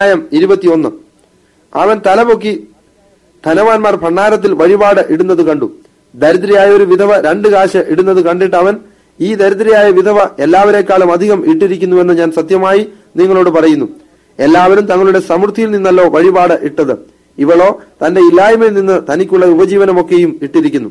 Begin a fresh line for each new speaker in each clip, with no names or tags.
അധ്യായം ഇരുപത്തിയൊന്ന് അവൻ തലപൊക്കി ധനവാന്മാർ ഭണ്ണാരത്തിൽ വഴിപാട് ഇടുന്നത് കണ്ടു ദരിദ്രയായ ഒരു വിധവ രണ്ട് കാശ് ഇടുന്നത് കണ്ടിട്ട് അവൻ ഈ ദരിദ്രയായ വിധവ എല്ലാവരെക്കാളും അധികം ഇട്ടിരിക്കുന്നുവെന്ന് ഞാൻ സത്യമായി നിങ്ങളോട് പറയുന്നു എല്ലാവരും തങ്ങളുടെ സമൃദ്ധിയിൽ നിന്നല്ലോ വഴിപാട് ഇട്ടത് ഇവളോ തന്റെ ഇല്ലായ്മയിൽ നിന്ന് തനിക്കുള്ള ഉപജീവനമൊക്കെയും ഇട്ടിരിക്കുന്നു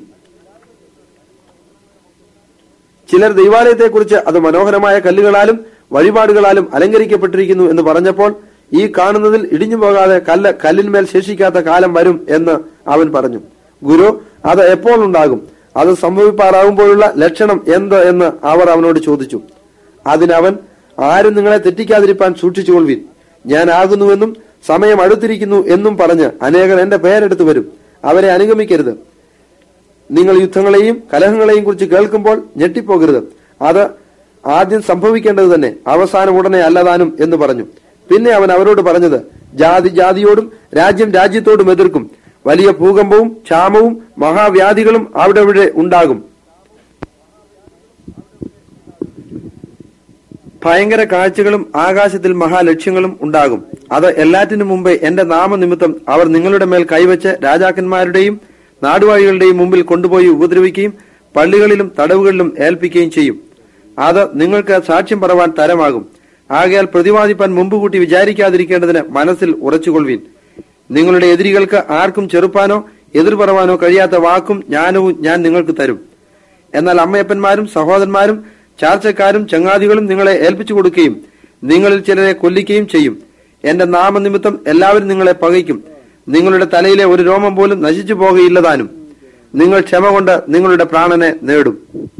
ചിലർ ദൈവാലയത്തെക്കുറിച്ച് അത് മനോഹരമായ കല്ലുകളാലും വഴിപാടുകളാലും അലങ്കരിക്കപ്പെട്ടിരിക്കുന്നു എന്ന് പറഞ്ഞപ്പോൾ ഈ കാണുന്നതിൽ ഇടിഞ്ഞു പോകാതെ കല്ല് കല്ലിന്മേൽ ശേഷിക്കാത്ത കാലം വരും എന്ന് അവൻ പറഞ്ഞു ഗുരു അത് എപ്പോൾ ഉണ്ടാകും അത് സംഭവിപ്പാറാകുമ്പോഴുള്ള ലക്ഷണം എന്ത് എന്ന് അവർ അവനോട് ചോദിച്ചു അതിനവൻ ആരും നിങ്ങളെ തെറ്റിക്കാതിരിപ്പാൻ സൂക്ഷിച്ചുകൊള്ളുവിൻ ഞാൻ ആകുന്നുവെന്നും സമയം അടുത്തിരിക്കുന്നു എന്നും പറഞ്ഞ് അനേകർ എന്റെ പേരെടുത്തു വരും അവരെ അനുഗമിക്കരുത് നിങ്ങൾ യുദ്ധങ്ങളെയും കലഹങ്ങളെയും കുറിച്ച് കേൾക്കുമ്പോൾ ഞെട്ടിപ്പോകരുത് അത് ആദ്യം സംഭവിക്കേണ്ടത് തന്നെ അവസാനം ഉടനെ അല്ലതാനും എന്ന് പറഞ്ഞു പിന്നെ അവൻ അവരോട് പറഞ്ഞത് ജാതി ജാതിയോടും രാജ്യം രാജ്യത്തോടും എതിർക്കും വലിയ ഭൂകമ്പവും ക്ഷാമവും മഹാവ്യാധികളും അവിടെ ഇവിടെ ഉണ്ടാകും ഭയങ്കര കാഴ്ചകളും ആകാശത്തിൽ മഹാലക്ഷ്യങ്ങളും ഉണ്ടാകും അത് എല്ലാറ്റിനും മുമ്പേ എന്റെ നാമനിമിത്തം അവർ നിങ്ങളുടെ മേൽ കൈവച്ച് രാജാക്കന്മാരുടെയും നാടുവാഴികളുടെയും മുമ്പിൽ കൊണ്ടുപോയി ഉപദ്രവിക്കുകയും പള്ളികളിലും തടവുകളിലും ഏൽപ്പിക്കുകയും ചെയ്യും അത് നിങ്ങൾക്ക് സാക്ഷ്യം പറവാൻ തരമാകും ആകയാൽ പ്രതിവാദിപ്പാൻ മുമ്പ് കൂട്ടി വിചാരിക്കാതിരിക്കേണ്ടതിന് മനസ്സിൽ ഉറച്ചുകൊള്ളുവീൻ നിങ്ങളുടെ എതിരികൾക്ക് ആർക്കും ചെറുപ്പാനോ എതിർ പറവാനോ കഴിയാത്ത വാക്കും ജ്ഞാനവും ഞാൻ നിങ്ങൾക്ക് തരും എന്നാൽ അമ്മയപ്പന്മാരും സഹോദരന്മാരും ചാർച്ചക്കാരും ചങ്ങാതികളും നിങ്ങളെ ഏൽപ്പിച്ചു കൊടുക്കുകയും നിങ്ങളിൽ ചിലരെ കൊല്ലിക്കുകയും ചെയ്യും എന്റെ നാമനിമിത്തം എല്ലാവരും നിങ്ങളെ പകയ്ക്കും നിങ്ങളുടെ തലയിലെ ഒരു രോമം പോലും നശിച്ചു പോകുകയില്ലതാനും നിങ്ങൾ ക്ഷമ കൊണ്ട് നിങ്ങളുടെ പ്രാണനെ നേടും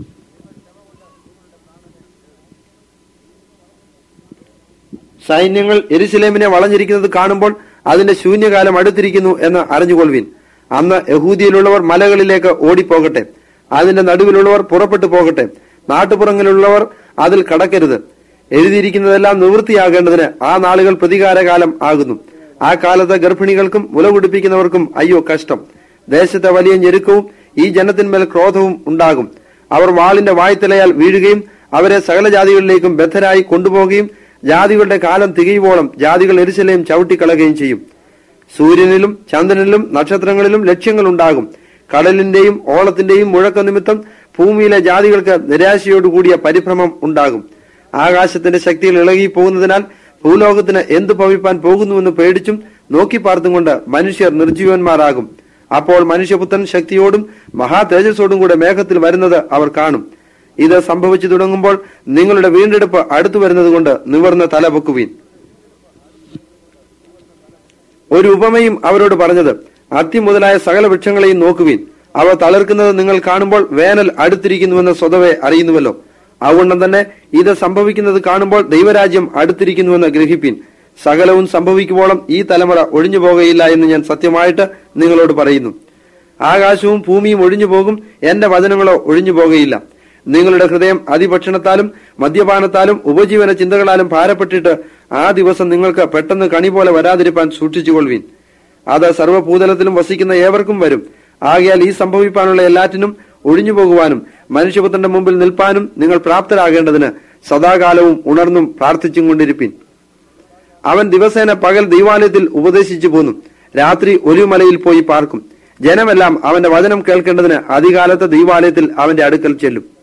സൈന്യങ്ങൾ എരുസലേമിനെ വളഞ്ഞിരിക്കുന്നത് കാണുമ്പോൾ അതിന്റെ ശൂന്യകാലം അടുത്തിരിക്കുന്നു എന്ന് അറിഞ്ഞുകൊള്ളുവിൻ അന്ന് യഹൂദിയിലുള്ളവർ മലകളിലേക്ക് ഓടിപ്പോകട്ടെ അതിന്റെ നടുവിലുള്ളവർ പുറപ്പെട്ടു പോകട്ടെ നാട്ടുപുറങ്ങളിലുള്ളവർ അതിൽ കടക്കരുത് എഴുതിയിരിക്കുന്നതെല്ലാം നിവൃത്തിയാകേണ്ടതിന് ആ നാളുകൾ പ്രതികാരകാലം ആകുന്നു ആ കാലത്ത് ഗർഭിണികൾക്കും മുല കുടിപ്പിക്കുന്നവർക്കും അയ്യോ കഷ്ടം ദേശത്തെ വലിയ ഞെരുക്കവും ഈ ജനത്തിന്മേൽ ക്രോധവും ഉണ്ടാകും അവർ വാളിന്റെ വായ്ത്തലയാൽ വീഴുകയും അവരെ സകല ജാതികളിലേക്കും ബദ്ധരായി കൊണ്ടുപോകുകയും ജാതികളുടെ കാലം തികയുവോളം ജാതികൾ എരിശലയും ചവിട്ടിക്കളയുകയും ചെയ്യും സൂര്യനിലും ചന്ദ്രനിലും നക്ഷത്രങ്ങളിലും ലക്ഷ്യങ്ങൾ ഉണ്ടാകും കടലിന്റെയും ഓളത്തിന്റെയും മുഴക്ക നിമിത്തം ഭൂമിയിലെ ജാതികൾക്ക് നിരാശയോടുകൂടിയ പരിഭ്രമം ഉണ്ടാകും ആകാശത്തിന്റെ ശക്തിയിൽ ഇളകി പോകുന്നതിനാൽ ഭൂലോകത്തിന് എന്തു ഭവിപ്പാൻ പോകുന്നുവെന്ന് പേടിച്ചും നോക്കി പാർത്തും കൊണ്ട് മനുഷ്യർ നിർജീവന്മാരാകും അപ്പോൾ മനുഷ്യപുത്രൻ ശക്തിയോടും മഹാ തേജസ്സോടും കൂടെ മേഘത്തിൽ വരുന്നത് അവർ കാണും ഇത് സംഭവിച്ചു തുടങ്ങുമ്പോൾ നിങ്ങളുടെ വീണ്ടെടുപ്പ് അടുത്തു വരുന്നത് കൊണ്ട് നിവർന്ന തല പൊക്കുവീൻ ഒരു ഉപമയും അവരോട് പറഞ്ഞത് അത്തി മുതലായ സകല വൃക്ഷങ്ങളെയും നോക്കുവീൻ അവ തളിർക്കുന്നത് നിങ്ങൾ കാണുമ്പോൾ വേനൽ അടുത്തിരിക്കുന്നുവെന്ന് സ്വതവേ അറിയുന്നുവല്ലോ അതുകൊണ്ടും തന്നെ ഇത് സംഭവിക്കുന്നത് കാണുമ്പോൾ ദൈവരാജ്യം അടുത്തിരിക്കുന്നുവെന്ന് ഗ്രഹിപ്പീൻ സകലവും സംഭവിക്കുമ്പോളം ഈ തലമുറ ഒഴിഞ്ഞു പോകുകയില്ല എന്ന് ഞാൻ സത്യമായിട്ട് നിങ്ങളോട് പറയുന്നു ആകാശവും ഭൂമിയും ഒഴിഞ്ഞു പോകും എന്റെ വചനങ്ങളോ ഒഴിഞ്ഞു പോകുകയില്ല നിങ്ങളുടെ ഹൃദയം അതിഭക്ഷണത്താലും മദ്യപാനത്താലും ഉപജീവന ചിന്തകളാലും ഭാരപ്പെട്ടിട്ട് ആ ദിവസം നിങ്ങൾക്ക് പെട്ടെന്ന് കണി പോലെ വരാതിരിപ്പാൻ സൂക്ഷിച്ചുകൊള്ളുവീൻ അത് സർവ്വഭൂതലത്തിലും വസിക്കുന്ന ഏവർക്കും വരും ആകയാൽ ഈ സംഭവിപ്പാനുള്ള എല്ലാറ്റിനും ഒഴിഞ്ഞു പോകുവാനും മനുഷ്യപുത്രന്റെ മുമ്പിൽ നിൽപ്പാനും നിങ്ങൾ പ്രാപ്തരാകേണ്ടതിന് സദാകാലവും ഉണർന്നും പ്രാർത്ഥിച്ചും കൊണ്ടിരിപ്പിൻ അവൻ ദിവസേന പകൽ ദൈവാലയത്തിൽ ഉപദേശിച്ചു പോന്നു രാത്രി ഒരു മലയിൽ പോയി പാർക്കും ജനമെല്ലാം അവന്റെ വചനം കേൾക്കേണ്ടതിന് അധികാലത്ത് ദൈവാലയത്തിൽ അവന്റെ അടുക്കൽ ചെല്ലും